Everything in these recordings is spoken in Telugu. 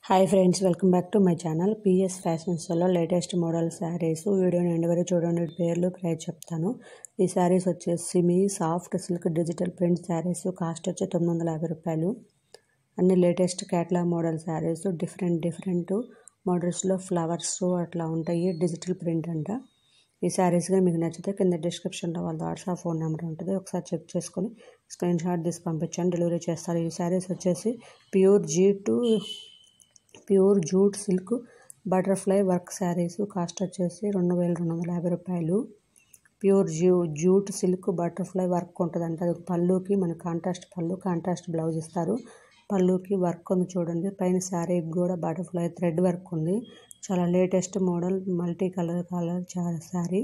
hi friends welcome back to my channel PS ఫ్యాషన్స్లో లేటెస్ట్ మోడల్ శారీస్ వీడియోని ఎండ్ వరకు చూడండి పేర్లు ప్రైస్ చెప్తాను ఈ శారీస్ వచ్చేసి మీ soft silk digital print sarees cost వచ్చి తొమ్మిది వందల యాభై రూపాయలు అన్ని latest catalogue model sarees different different మోడల్స్లో ఫ్లవర్స్ అట్లా ఉంటాయి డిజిటల్ ప్రింట్ అంట ఈ శారీస్ కానీ మీకు నచ్చితే కింద డిస్క్రిప్షన్లో వాళ్ళ వాట్సాప్ ఫోన్ నెంబర్ ఉంటుంది ఒకసారి చెక్ చేసుకొని స్క్రీన్ షాట్ తీసి పంపించండి డెలివరీ చేస్తారు ఈ శారీస్ వచ్చేసి pure G to pure jute silk butterfly work sarees cost వచ్చేసి రెండు వేల రెండు వందల యాభై రూపాయలు ప్యూర్ జూ జూట్ సిల్క్ బటర్ఫ్లై వర్క్ ఉంటుందంట అది పళ్ళుకి మన కాంట్రాస్ట్ పళ్ళు కాంట్రాస్ట్ బ్లౌజ్ ఇస్తారు పళ్ళుకి వర్క్ ఉంది చూడండి పైన శారీకి కూడా బటర్ఫ్లై థ్రెడ్ వర్క్ ఉంది చాలా latest model multi colour colour saree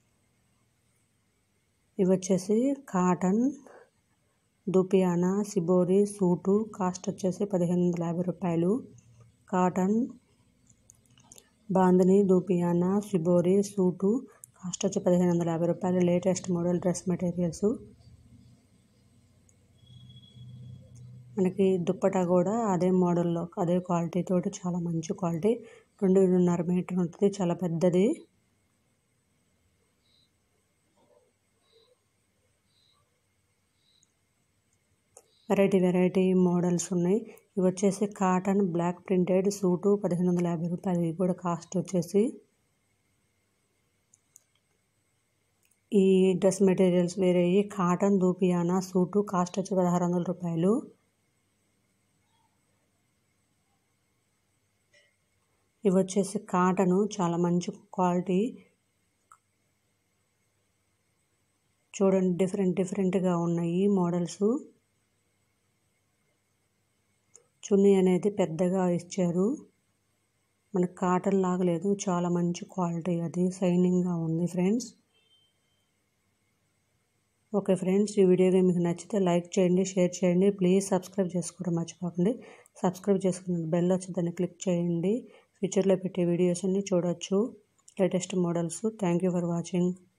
ఇవి వచ్చేసి కాటన్ దుపియానా సిబోరి సూటు కాస్ట్ వచ్చేసి పదిహేను వందల యాభై రూపాయలు కాటన్ బాందని దూపియానా సిబోరి సూటు కాస్ట్ వచ్చి పదిహేను వందల యాభై రూపాయలు లేటెస్ట్ మోడల్ డ్రెస్ మెటీరియల్స్ మనకి దుప్పటా కూడా అదే మోడల్లో అదే క్వాలిటీ తోటి చాలా మంచి క్వాలిటీ రెండున్నర మీటర్ ఉంటుంది చాలా పెద్దది వెరైటీ వెరైటీ మోడల్స్ ఉన్నాయి ఇవి వచ్చేసి కాటన్ బ్లాక్ ప్రింటెడ్ సూటు పదిహేను వందల యాభై రూపాయలు ఇవి కూడా కాస్ట్ వచ్చేసి ఈ డ్రెస్ మెటీరియల్స్ వేరే కాటన్ దూపియానా సూటు కాస్ట్ వచ్చి పదహారు వందల రూపాయలు ఇవి వచ్చేసి కాటను చాలా మంచి క్వాలిటీ చూడండి డిఫరెంట్ డిఫరెంట్గా ఉన్నాయి మోడల్స్ చున్నీ అనేది పెద్దగా ఇచ్చారు మనకు కాటన్ లాగలేదు చాలా మంచి క్వాలిటీ అది షైనింగ్గా ఉంది ఫ్రెండ్స్ ఓకే ఫ్రెండ్స్ ఈ వీడియో మీకు నచ్చితే లైక్ చేయండి షేర్ చేయండి ప్లీజ్ సబ్స్క్రైబ్ చేసుకోవడం మర్చిపోకండి సబ్స్క్రైబ్ చేసుకున్న బెల్ వచ్చి దాన్ని క్లిక్ చేయండి ఫ్యూచర్లో పెట్టే వీడియోస్ అన్ని చూడొచ్చు latest models thank you for watching